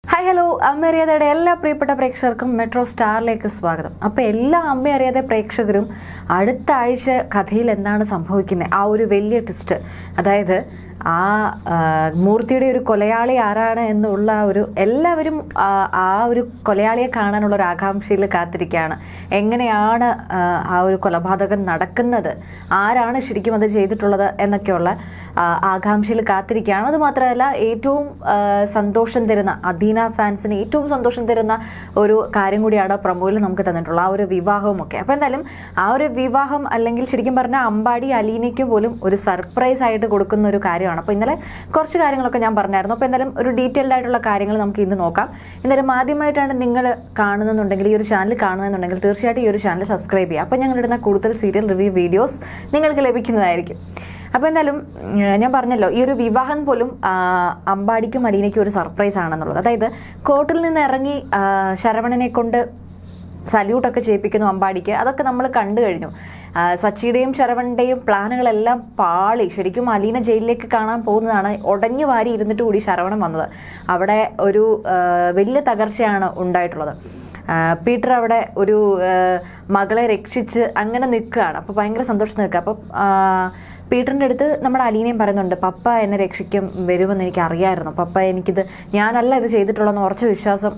hi hello അമ്മ അറിയാതെയുടെ എല്ലാ പ്രിയപ്പെട്ട പ്രേക്ഷകർക്കും മെട്രോ സ്റ്റാറിലേക്ക് സ്വാഗതം അപ്പോൾ എല്ലാ അമ്മ അറിയാതെ പ്രേക്ഷകരും അടുത്ത ആഴ്ച കഥയിൽ എന്താണ് സംഭവിക്കുന്നത് ആ ഒരു വലിയ ട്വിസ്റ്റ് അതായത് ആ ആ, മൂർത്തിയുടെ ഒരു കൊലയാളി ആരാണ് എന്നുള്ള ആ ഒരു എല്ലാവരും ആ, ആ ഒരു കൊലയാളിയെ കാണാനുള്ള ഒരു ആകാംക്ഷയിൽ കാത്തിരിക്കുകയാണ് എങ്ങനെയാണ് ആ, ആ ഒരു കൊലപാതകം നടക്കുന്നത് ആരാണ് ശരിക്കും അത് ചെയ്തിട്ടുള്ളത് എന്നൊക്കെയുള്ള ആ, ആകാംക്ഷയിൽ കാത്തിരിക്കുകയാണ് അത് മാത്രമല്ല ഏറ്റവും ആ, സന്തോഷം തരുന്ന അദീന ഫാൻസിന് ഏറ്റവും സന്തോഷം തരുന്ന ഒരു കാര്യം കൂടിയാണ് പ്രൊമോയിൽ നമുക്ക് തന്നിട്ടുള്ളത് ആ ഒരു വിവാഹവും ഒക്കെ അപ്പോൾ എന്തായാലും ആ ഒരു വിവാഹം അല്ലെങ്കിൽ ശരിക്കും പറഞ്ഞാൽ അമ്പാടി അലീനയ്ക്ക് പോലും ഒരു സർപ്രൈസ് ആയിട്ട് കൊടുക്കുന്ന ഒരു കാര്യമാണ് അപ്പോൾ ഇന്നലെ കുറച്ച് കാര്യങ്ങളൊക്കെ ഞാൻ പറഞ്ഞായിരുന്നു അപ്പോൾ എന്തായാലും ഒരു ഡീറ്റെയിൽഡ് ആയിട്ടുള്ള കാര്യങ്ങൾ നമുക്ക് ഇന്ന് നോക്കാം എന്തായാലും ആദ്യമായിട്ടാണ് നിങ്ങൾ കാണുന്നുണ്ടെങ്കിൽ ഈ ഒരു ചാനൽ കാണുന്നുണ്ടെങ്കിൽ തീർച്ചയായിട്ടും ഈ ഒരു ചാനൽ സബ്സ്ക്രൈബ് ചെയ്യുക അപ്പോൾ ഞങ്ങൾ ഇടുന്ന കൂടുതൽ സീരിയൽ റിവ്യൂ വീഡിയോസ് നിങ്ങൾക്ക് ലഭിക്കുന്നതായിരിക്കും അപ്പോൾ എന്തായാലും ഉം, ഞാൻ പറഞ്ഞല്ലോ ഈ ഒരു വിവാഹം പോലും ആ, അമ്പാടിക്കും അലീനയ്ക്കും ഒരു സർപ്രൈസ് ആണെന്നുള്ളത് അതായത് കോർട്ടിൽ നിന്ന് ഇറങ്ങി ആ, ശരവണനെ കൊണ്ട് സല്യൂട്ടൊക്കെ ചെയ്യിപ്പിക്കുന്നു അമ്പാടിക്ക് അതൊക്കെ നമ്മൾ കണ്ടു കഴിഞ്ഞു ആ, സച്ചിയുടെയും ശരവണന്റെയും പ്ലാനുകളെല്ലാം പാളി ശരിക്കും അലീന ജയിലിലേക്ക് കാണാൻ പോകുന്നതാണ് ഉടഞ്ഞു വാരി ഇരുന്നിട്ട് കൂടി ശരവണൻ വന്നത് അവിടെ ഒരു ആ, വലിയ തകർച്ചയാണ് ഉണ്ടായിട്ടുള്ളത് ആ, പീറ്റർ അവിടെ ഒരു ആ, മകളെ രക്ഷിച്ച് അങ്ങനെ നിൽക്കുകയാണ് അപ്പോൾ ഭയങ്കര സന്തോഷം നിൽക്കുക അപ്പോൾ പീറ്ററിൻ്റെ അടുത്ത് നമ്മുടെ അലീനയും പറയുന്നുണ്ട് പപ്പ എന്നെ രക്ഷിക്കും വരുമെന്ന് എനിക്ക് അറിയായിരുന്നു പപ്പ എനിക്കിത് ഞാനല്ല ഇത് ചെയ്തിട്ടുള്ളതെന്ന് ഉറച്ച വിശ്വാസം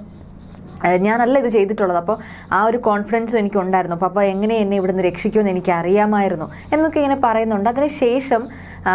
ഏഹ് ഞാനല്ല ഇത് ചെയ്തിട്ടുള്ളത് അപ്പോൾ ആ ഒരു കോൺഫിഡൻസും എനിക്ക് ഉണ്ടായിരുന്നു പപ്പ എങ്ങനെ എന്നെ ഇവിടുന്ന് രക്ഷിക്കുമെന്ന് എനിക്ക് അറിയാമായിരുന്നു എന്നൊക്കെ ഇങ്ങനെ പറയുന്നുണ്ട് അതിനുശേഷം ആ,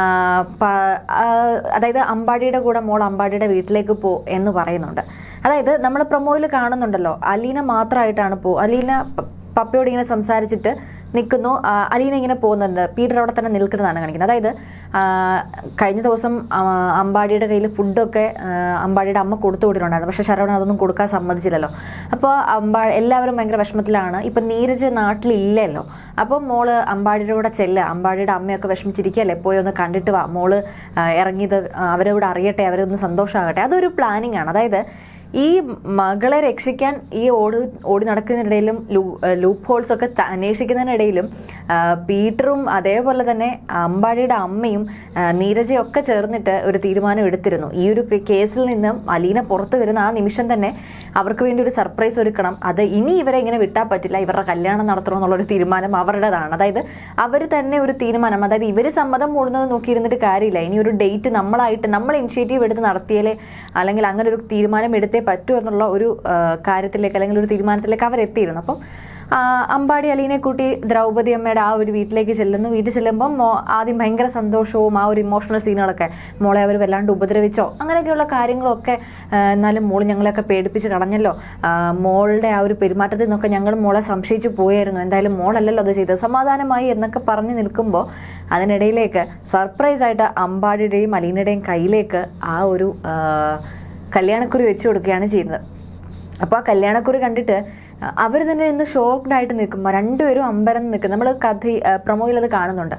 പ- ആ, അതായത് അമ്പാടിയുടെ കൂടെ മോൾ അമ്പാടിയുടെ വീട്ടിലേക്ക് പോ എന്ന് പറയുന്നുണ്ട് അതായത് നമ്മൾ പ്രൊമോയിൽ കാണുന്നുണ്ടല്ലോ അലീന മാത്രമായിട്ടാണ് പോ അലീന പ- പപ്പയോട് ഇങ്ങനെ സംസാരിച്ചിട്ട് നിൽക്കുന്നു ആ, അലീന ഇങ്ങനെ പോകുന്നുണ്ട് പീറ്റർ അവിടെ തന്നെ നിൽക്കുന്നതാണ് കാണിക്കുന്നത് അതായത് ആ, കഴിഞ്ഞ ദിവസം ആ, അമ്പാടിയുടെ കയ്യിൽ ഫുഡൊക്കെ ആ, അമ്പാടിയുടെ അമ്മ കൊടുത്തു വിട്ടിട്ടുണ്ടായിരുന്നു പക്ഷെ ശരവണൻ അതൊന്നും കൊടുക്കാൻ സമ്മതിച്ചില്ലല്ലോ അപ്പോൾ അമ്പാ എല്ലാവരും ഭയങ്കര വിഷമത്തിലാണ് ഇപ്പം നീരജ് നാട്ടിലില്ലല്ലോ അപ്പോൾ മോള് അമ്പാടിയുടെ കൂടെ ചെല്ലുക അമ്പാടിയുടെ അമ്മയൊക്കെ വിഷമിച്ചിരിക്കുകയല്ലേ പോയി ഒന്ന് കണ്ടിട്ട് വാ മോള് ആ, ഇറങ്ങിയത് ആ, അവരോട് അറിയട്ടെ അവരൊന്ന് സന്തോഷമാകട്ടെ അതൊരു പ്ലാനിങ് ആണ് അതായത് ഈ മകളെ രക്ഷിക്കാൻ ഈ ഓടി ഓടി നടക്കുന്നതിനിടയിലും ലൂപ്പ് ഹോൾസ് ഒക്കെ ത- അന്വേഷിക്കുന്നതിനിടയിലും ആ, പീറ്ററും അതേപോലെ തന്നെ അമ്പാടിയുടെ അമ്മയും ആ, നീരജയും ഒക്കെ ചേർന്നിട്ട് ഒരു തീരുമാനം എടുത്തിരുന്നു ഈ ഒരു കേ- കേസിൽ നിന്നും അലീന പുറത്തു വരുന്ന ആ നിമിഷം തന്നെ അവർക്ക് വേണ്ടി ഒരു സർപ്രൈസ് ഒരുക്കണം അത് ഇനി ഇവരെ ഇങ്ങനെ വിട്ടാൽ പറ്റില്ല ഇവരുടെ കല്യാണം നടത്തണം എന്നുള്ളൊരു തീരുമാനം അവരുടേതാണ് അതായത് അവർ തന്നെ ഒരു തീരുമാനം അതായത് ഇവർ സമ്മതം മൂടുന്നത് നോക്കിയിരുന്നിട്ട് കാര്യമില്ല ഇനി ഒരു ഡേറ്റ് നമ്മളായിട്ട് നമ്മൾ ഇനിഷ്യേറ്റീവ് എടുത്ത് നടത്തിയാലേ അല്ലെങ്കിൽ അങ്ങനെ ഒരു തീരുമാനം എടുത്തേ പറ്റൂ എന്നുള്ള ഒരു ആ, കാര്യത്തിലേക്ക് അല്ലെങ്കിൽ ഒരു തീരുമാനത്തിലേക്ക് അവർ എത്തിയിരുന്നു അപ്പം ആ, അമ്പാടി അലീനെ കൂട്ടി ദ്രൗപദി അമ്മയുടെ ആ ഒരു വീട്ടിലേക്ക് ചെല്ലുന്നു വീട്ടിൽ ചെല്ലുമ്പോൾ മോ ആദ്യം ഭയങ്കര സന്തോഷവും ആ ഒരു ഇമോഷണൽ സീനുകളൊക്കെ മോളെ അവർ വല്ലാണ്ട് ഉപദ്രവിച്ചോ അങ്ങനെയൊക്കെയുള്ള കാര്യങ്ങളൊക്കെ ആ, എന്നാലും മോള് ഞങ്ങളെയൊക്കെ പേടിപ്പിച്ച് കളഞ്ഞല്ലോ ആ, മോളുടെ ആ ഒരു പെരുമാറ്റത്തിൽ നിന്നൊക്കെ ഞങ്ങൾ മോളെ സംശയിച്ചു പോയായിരുന്നു എന്തായാലും മോളല്ലല്ലോ അത് ചെയ്തത് സമാധാനമായി എന്നൊക്കെ പറഞ്ഞു നിൽക്കുമ്പോൾ അതിനിടയിലേക്ക് സർപ്രൈസ് ആയിട്ട് അമ്പാടിയുടെയും അലീനയുടെയും കയ്യിലേക്ക് ആ ഒരു ആ, കല്യാണക്കുറി വെച്ച് കൊടുക്കുകയാണ് ചെയ്യുന്നത് അപ്പോൾ ആ കല്യാണക്കുറി കണ്ടിട്ട് അവർ തന്നെ ഇന്ന് ഷോക്ക്ഡ് ആയിട്ട് നിൽക്കുമ്പോൾ രണ്ടുപേരും അമ്പരം നിൽക്കും നമ്മൾ കഥ പ്രൊമോയിൽ അത് കാണുന്നുണ്ട്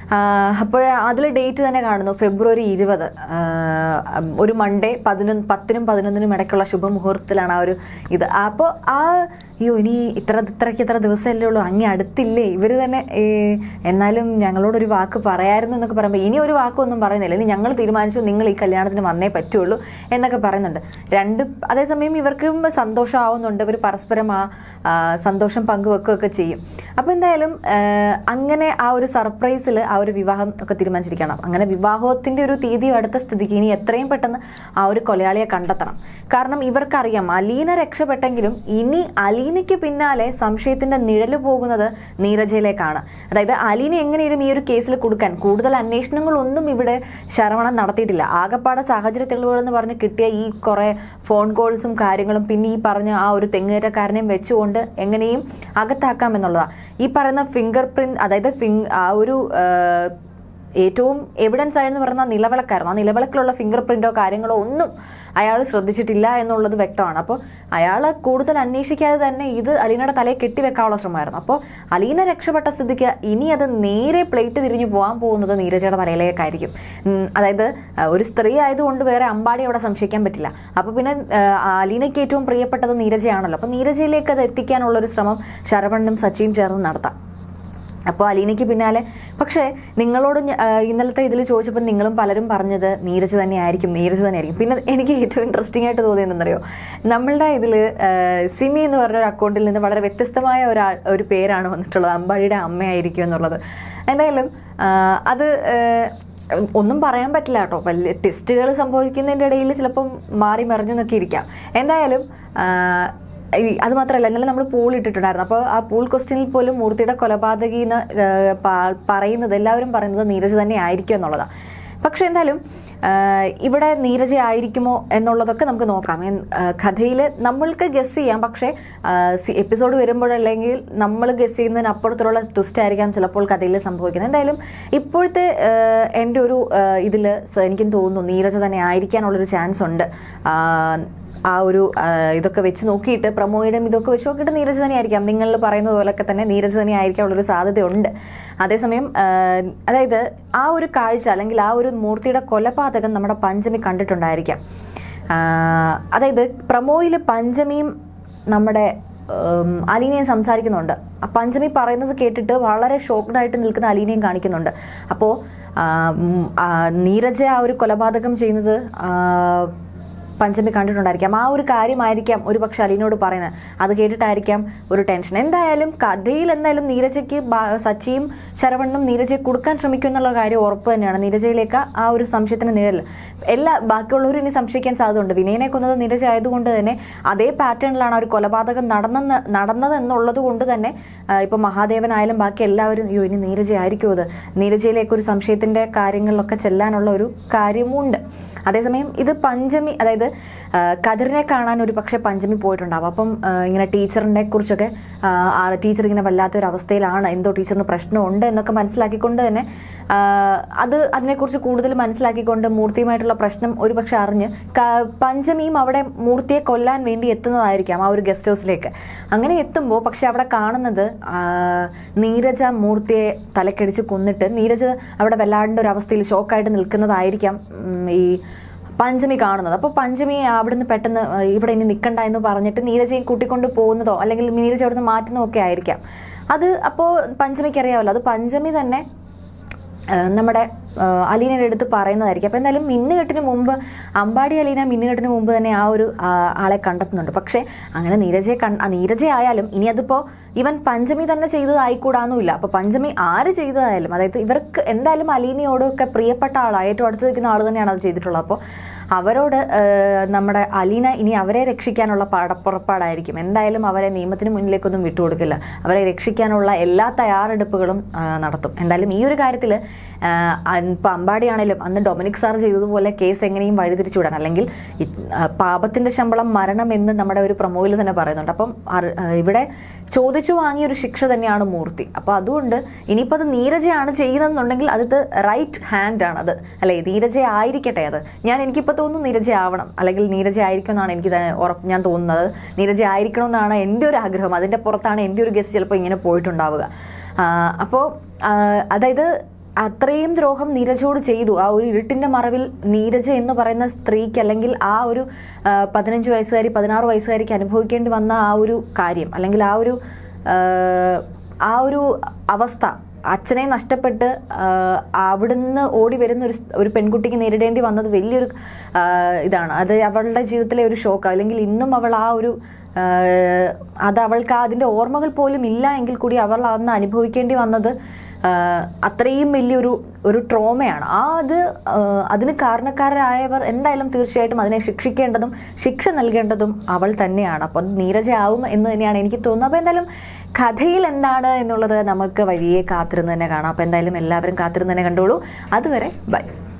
അപ്പോൾ അതിൽ ഡേറ്റ് തന്നെ കാണുന്നു ഫെബ്രുവരി ഇരുപത് ഒരു മൺഡേ പതിനൊന്ന് പത്തിനും പതിനൊന്നിനും ഇടയ്ക്കുള്ള ശുഭമുഹൂർത്തത്തിലാണ് ആ ഒരു ഇത് അപ്പോൾ ആ അയ്യോ ഇനി ഇത്ര ഇത്രയ്ക്ക് ഇത്ര ദിവസമല്ലേ ഉള്ളൂ അങ്ങേ അടുത്തില്ലേ ഇവർ തന്നെ ഏ, എന്നാലും ഞങ്ങളോടൊരു വാക്ക് പറയായിരുന്നു എന്നൊക്കെ പറയുമ്പോൾ ഇനി ഒരു വാക്കൊന്നും പറയുന്നില്ല ഇനി ഞങ്ങൾ തീരുമാനിച്ചു നിങ്ങൾ ഈ കല്യാണത്തിന് വന്നേ പറ്റുള്ളൂ എന്നൊക്കെ പറയുന്നുണ്ട് രണ്ട് അതേസമയം ഇവർക്കും സന്തോഷമാവുന്നുണ്ട് ഇവർ പരസ്പരം ആ ആ, സന്തോഷം പങ്കുവെക്കുകയൊക്കെ ചെയ്യും അപ്പോൾ എന്തായാലും ആ, അങ്ങനെ ആ ഒരു സർപ്രൈസിൽ ആ ഒരു വിവാഹം ഒക്കെ തീരുമാനിച്ചിരിക്കണം അങ്ങനെ വിവാഹത്തിന്റെ ഒരു തീയതി അടുത്ത സ്ഥിതിക്ക് ഇനി എത്രയും പെട്ടെന്ന് ആ ഒരു കൊലയാളിയെ കണ്ടെത്തണം കാരണം ഇവർക്കറിയാം അലീന രക്ഷപ്പെട്ടെങ്കിലും ഇനി അലീനയ്ക്ക് പിന്നാലെ സംശയത്തിന്റെ നിഴല് പോകുന്നത് നീരജയിലേക്കാണ് അതായത് അലീന എങ്ങനെയും ഈ ഒരു കേസിൽ കൊടുക്കാൻ കൂടുതൽ അന്വേഷണങ്ങളൊന്നും ഇവിടെ ശരവണൻ നടത്തിയിട്ടില്ല ആകപ്പാടെ സാഹചര്യ തെളിവുകൾ എന്ന് പറഞ്ഞ് കിട്ടിയ ഈ കുറെ ഫോൺ കോൾസും കാര്യങ്ങളും പിന്നെ ഈ പറഞ്ഞ ആ ഒരു തെങ്ങേറ്റക്കാരനെയും വെച്ചുകൊണ്ട് എങ്ങനെയും അകത്താക്കാം എന്നുള്ളതാണ് ഈ പറയുന്ന ഫിംഗർ പ്രിന്റ് അതായത് ഫിംഗ് ആ ഒരു ആ, ഏറ്റവും എവിഡൻസ് ആയെന്ന് പറയുന്ന നിലവിളക്കായിരുന്നു ആ നിലവിളക്കിലുള്ള ഫിംഗർ പ്രിന്റോ കാര്യങ്ങളോ ഒന്നും അയാൾ ശ്രദ്ധിച്ചിട്ടില്ല എന്നുള്ളത് വ്യക്തമാണ് അപ്പോൾ അയാൾ കൂടുതൽ അന്വേഷിക്കാതെ തന്നെ ഇത് അലീനയുടെ തലയെ കെട്ടിവെക്കാനുള്ള ശ്രമമായിരുന്നു അപ്പോൾ അലീന രക്ഷപ്പെട്ട സ്ഥിതിക്ക് ഇനി അത് നേരെ പ്ലേറ്റ് തിരിഞ്ഞു പോകാൻ പോകുന്നത് നീരജയുടെ തലയിലേക്കായിരിക്കും ഉം, അതായത് ആ, ഒരു സ്ത്രീ ആയതുകൊണ്ട് വേറെ അമ്പാടി അവിടെ സംശയിക്കാൻ പറ്റില്ല അപ്പോൾ പിന്നെ ആ, അലീനയ്ക്ക് ഏറ്റവും പ്രിയപ്പെട്ടത് നീരജയാണല്ലോ അപ്പോൾ നീരജയിലേക്ക് അത് എത്തിക്കാനുള്ള ഒരു ശ്രമം ശരവണ്ണും സച്ചിയും ചേർന്ന് നടത്താം അപ്പോൾ അലീനയ്ക്ക് പിന്നാലെ പക്ഷേ നിങ്ങളോട് ഞ- ആ, ഇന്നലത്തെ ഇതിൽ ചോദിച്ചപ്പോൾ നിങ്ങളും പലരും പറഞ്ഞത് നീരജ് തന്നെ ആയിരിക്കും നീരജ് തന്നെ ആയിരിക്കും പിന്നെ എനിക്ക് ഏറ്റവും ഇൻട്രസ്റ്റിംഗ് ആയിട്ട് തോന്നിയത് എന്തറിയോ നമ്മളുടെ ഇതിൽ സിമി എന്ന് പറഞ്ഞ ഒരു അക്കൗണ്ടിൽ നിന്ന് വളരെ വ്യത്യസ്തമായ ഒരു ഒരു പേരാണ് വന്നിട്ടുള്ളത് അമ്പാടിയുടെ അമ്മയായിരിക്കും എന്നുള്ളത് എന്തായാലും ആ, അത് ആ, ഒന്നും പറയാൻ പറ്റില്ല കേട്ടോ വലിയ ടെസ്റ്റുകൾ സംഭവിക്കുന്നതിൻ്റെ ഇടയിൽ ചിലപ്പം മാറി മറിഞ്ഞു എന്നൊക്കെ ഇരിക്കാം എന്തായാലും ആ, ഈ അത് മാത്രമല്ല ഇന്നലെ നമ്മൾ പൂൾ ഇട്ടിട്ടുണ്ടായിരുന്നു അപ്പോൾ ആ പൂൾ ക്വസ്റ്റ്യനിൽ പോലും മൂർത്തിയുടെ കൊലപാതകി എന്ന് ഏഹ്, പ- പറയുന്നത് എല്ലാവരും പറയുന്നത് നീരജ് തന്നെ ആയിരിക്കും എന്നുള്ളതാണ് പക്ഷെ എന്തായാലും ആഹ്, ഇവിടെ നീരജ ആയിരിക്കുമോ എന്നുള്ളതൊക്കെ നമുക്ക് നോക്കാം കഥയിൽ നമ്മൾക്ക് ഗസ് ചെയ്യാം പക്ഷേ എപ്പിസോഡ് വരുമ്പോഴല്ലെങ്കിൽ നമ്മൾ ഗസ് ചെയ്യുന്നതിനപ്പുറത്തുള്ള ട്വിസ്റ്റ് ആയിരിക്കാം ചിലപ്പോൾ കഥയിൽ സംഭവിക്കുന്നത് എന്തായാലും ഇപ്പോഴത്തെ ആഹ്, എൻ്റെ ഒരു ഇതിൽ എനിക്കും തോന്നുന്നു നീരജ തന്നെ ആയിരിക്കാനുള്ളൊരു ചാൻസ് ഉണ്ട് ആഹ്, ആ ഒരു ആ, ഇതൊക്കെ വെച്ച് നോക്കിയിട്ട് പ്രമോയുടെ ഇതൊക്കെ വെച്ച് നോക്കിയിട്ട് നീരജ് തന്നെ ആയിരിക്കാം നിങ്ങൾ പറയുന്നത് പോലൊക്കെ തന്നെ നീരജ് തന്നെ ആയിരിക്കാനുള്ളൊരു സാധ്യതയുണ്ട് അതേസമയം ആ, അതായത് ആ ഒരു കാഴ്ച അല്ലെങ്കിൽ ആ ഒരു മൂർത്തിയുടെ കൊലപാതകം നമ്മുടെ പഞ്ചമി കണ്ടിട്ടുണ്ടായിരിക്കാം ആ, അതായത് പ്രമോയിൽ പഞ്ചമിയും നമ്മുടെ ഉം, അലീനയും സംസാരിക്കുന്നുണ്ട് ആ പഞ്ചമി പറയുന്നത് കേട്ടിട്ട് വളരെ ഷോക്ക്ഡ് ആയിട്ട് നിൽക്കുന്ന അലീനയും കാണിക്കുന്നുണ്ട് അപ്പോൾ നീരജ ആ ഒരു കൊലപാതകം ചെയ്യുന്നത് ആ, പഞ്ചമി കണ്ടിട്ടുണ്ടായിരിക്കാം ആ ഒരു കാര്യമായിരിക്കാം ഒരു പക്ഷെ അലീനോട് പറയുന്നത് അത് കേട്ടിട്ടായിരിക്കാം ഒരു ടെൻഷൻ എന്തായാലും കഥയിൽ എന്തായാലും നീരജയ്ക്ക് ബാ- സച്ചിയും ശരവണ്ണും നീരജയെ കൊടുക്കാൻ ശ്രമിക്കും എന്നുള്ള കാര്യം ഉറപ്പ് തന്നെയാണ് നീരജയിലേക്ക് ആ ഒരു സംശയത്തിന് നിഴൽ എല്ലാ ബാക്കിയുള്ളവരും ഇനി സംശയിക്കാൻ സാധ്യതയുണ്ട് വിനയനെ കൊന്നത് നീരജ ആയതുകൊണ്ട് തന്നെ അതേ പാറ്റേണിലാണ് ആ ഒരു കൊലപാതകം നടന്നെന്ന് നടന്നത് എന്നുള്ളത് കൊണ്ട് തന്നെ ആ, ഇപ്പൊ മഹാദേവനായാലും ബാക്കി എല്ലാവരും അയ്യോ ഇനി നീരജ ആയിരിക്കും അത് നീരജയിലേക്ക് ഒരു സംശയത്തിന്റെ കാര്യങ്ങളിലൊക്കെ ചെല്ലാനുള്ള ഒരു കാര്യമുണ്ട് അതേസമയം ഇത് പഞ്ചമി അതായത് ആ, കതിറിനെ കാണാൻ ഒരു പക്ഷേ പഞ്ചമി പോയിട്ടുണ്ടാവും അപ്പം ആ, ഇങ്ങനെ ടീച്ചറിനെ കുറിച്ചൊക്കെ ആ, ആ ടീച്ചർ ഇങ്ങനെ വല്ലാത്തൊരു അവസ്ഥയിലാണ് എന്തോ ടീച്ചറിന് പ്രശ്നമുണ്ട് എന്നൊക്കെ മനസ്സിലാക്കിക്കൊണ്ട് തന്നെ ആ, അത് അതിനെക്കുറിച്ച് കൂടുതൽ മനസ്സിലാക്കിക്കൊണ്ട് മൂർത്തിയുമായിട്ടുള്ള പ്രശ്നം ഒരു പക്ഷെ അറിഞ്ഞ് ക- പഞ്ചമിയും അവിടെ മൂർത്തിയെ കൊല്ലാൻ വേണ്ടി എത്തുന്നതായിരിക്കാം ആ ഒരു ഗസ്റ്റ് ഹൗസിലേക്ക് അങ്ങനെ എത്തുമ്പോൾ പക്ഷെ അവിടെ കാണുന്നത് ആ, നീരജ മൂർത്തിയെ തലക്കടിച്ച് കൊന്നിട്ട് നീരജ് അവിടെ വല്ലാണ്ട് ഒരു അവസ്ഥയിൽ ഷോക്കായിട്ട് നിൽക്കുന്നതായിരിക്കാം ഉം, ഈ പഞ്ചമി കാണുന്നത് അപ്പോൾ പഞ്ചമി അവിടുന്ന് പെട്ടെന്ന് ആ, ഇവിടെ ഇനി നിൽക്കണ്ട എന്ന് പറഞ്ഞിട്ട് നീരജയെ കൂട്ടിക്കൊണ്ട് പോകുന്നതോ അല്ലെങ്കിൽ നീരജ അവിടുന്ന് മാറ്റുന്നതോ ഒക്കെ ആയിരിക്കാം അത് അപ്പോൾ പഞ്ചമിക്ക് അറിയാമല്ലോ അത് പഞ്ചമി തന്നെ ആ, നമ്മുടെ ആ, അലീനയുടെ അടുത്ത് പറയുന്നതായിരിക്കും അപ്പോൾ എന്തായാലും മിന്നുകെട്ടിന് മുമ്പ് അമ്പാടി അലീന മിന്നുകെട്ടിന് മുമ്പ് തന്നെ ആ ഒരു ആ, ആളെ കണ്ടെത്തുന്നുണ്ട് പക്ഷേ അങ്ങനെ നീരജയെ കൺ ആ, നീരജ ആയാലും ഇനി അതിപ്പോൾ ഇവൻ പഞ്ചമി തന്നെ ചെയ്തതായിക്കൂടാന്നുമില്ല അപ്പോൾ പഞ്ചമി ആര് ചെയ്തതായാലും അതായത് ഇവർക്ക് എന്തായാലും അലീനയോടൊക്കെ പ്രിയപ്പെട്ട ആളാണ് ഏറ്റവും അടുത്ത് നിൽക്കുന്ന ആൾ തന്നെയാണ് അത് ചെയ്തിട്ടുള്ളത് അപ്പോൾ അവരോട് ആ, നമ്മുടെ അലീന ഇനി അവരെ രക്ഷിക്കാനുള്ള പടപ്പുറപ്പാടായിരിക്കും എന്തായാലും അവരെ നിയമത്തിന് മുന്നിലേക്കൊന്നും വിട്ടുകൊടുക്കില്ല അവരെ രക്ഷിക്കാനുള്ള എല്ലാ തയ്യാറെടുപ്പുകളും ആ, നടത്തും എന്തായാലും ഈ ഒരു കാര്യത്തിൽ ഇപ്പം അമ്പാടിയാണേലും അന്ന് ഡൊമിനിക് സാർ ചെയ്തതുപോലെ കേസ് എങ്ങനെയും വഴിതിരിച്ചു വിടാൻ അല്ലെങ്കിൽ ഇ- ആ, പാപത്തിന്റെ ശമ്പളം മരണം എന്ന് നമ്മുടെ ഒരു പ്രൊമോയിൽ തന്നെ പറയുന്നുണ്ട് അപ്പം അറി- ആ, ഇവിടെ ചോദിച്ചു വാങ്ങിയ ഒരു ശിക്ഷ തന്നെയാണ് മൂർത്തി അപ്പോൾ അതുകൊണ്ട് ഇനിയിപ്പോൾ അത് നീരജയാണ് ചെയ്യുന്നതെന്നുണ്ടെങ്കിൽ അത് റൈറ്റ് ഹാൻഡ് ആണ് അത് അല്ലേ നീരജ ആയിരിക്കട്ടെ അത് ഞാൻ എനിക്കിപ്പോൾ തോന്നുന്നു നീരജ ആവണം അല്ലെങ്കിൽ നീരജ ആയിരിക്കും എന്നാണ് എനിക്ക് തന്നെ ഉറപ്പ് ഞാൻ തോന്നുന്നത് നീരജ ആയിരിക്കണം എന്നാണ് എൻ്റെ ഒരു ആഗ്രഹം അതിൻ്റെ പുറത്താണ് എൻ്റെ ഒരു ഗസ്റ്റ് ചിലപ്പോൾ ഇങ്ങനെ പോയിട്ടുണ്ടാവുക അപ്പോൾ അതായത് അത്രയും ദ്രോഹം നീരജോട് ചെയ്തു ആ ഒരു ഇരുട്ടിന്റെ മറവിൽ നീരജ എന്ന് പറയുന്ന സ്ത്രീക്ക് അല്ലെങ്കിൽ ആ ഒരു ആ, പതിനഞ്ച് വയസ്സുകാരി പതിനാറ് വയസ്സുകാരിക്ക് അനുഭവിക്കേണ്ടി വന്ന ആ ഒരു കാര്യം അല്ലെങ്കിൽ ആ ഒരു ആ, ആ ഒരു അവസ്ഥ അച്ഛനെ നഷ്ടപ്പെട്ട് ആ, അവിടുന്ന് ഓടി വരുന്ന ഒരു സ്- ഒരു പെൺകുട്ടിക്ക് നേരിടേണ്ടി വന്നത് വലിയൊരു ആ, ഇതാണ് അത് അവളുടെ ജീവിതത്തിലെ ഒരു ഷോക്ക് അല്ലെങ്കിൽ ഇന്നും അവൾ ആ ഒരു ആ, അത് അവൾക്ക് അതിന്റെ ഓർമ്മകൾ പോലും ഇല്ല എങ്കിൽ കൂടി അവൾ അന്ന് അനുഭവിക്കേണ്ടി വന്നത് ആ, അത്രയും വലിയൊരു ഒരു ട്രോമയാണ് ആ അത് ആ, അതിന് കാരണക്കാരായവർ എന്തായാലും തീർച്ചയായിട്ടും അതിനെ ശിക്ഷിക്കേണ്ടതും ശിക്ഷ നൽകേണ്ടതും അവൾ തന്നെയാണ് അപ്പം നീരജ ആവും എന്ന് തന്നെയാണ് എനിക്ക് തോന്നുന്നത് അപ്പോൾ എന്തായാലും കഥയിൽ എന്താണ് എന്നുള്ളത് നമുക്ക് വഴിയെ കാത്തിരുന്ന് തന്നെ കാണാം അപ്പോൾ എന്തായാലും എല്ലാവരും കാത്തിരുന്ന് തന്നെ കണ്ടോളൂ അതുവരെ ബൈ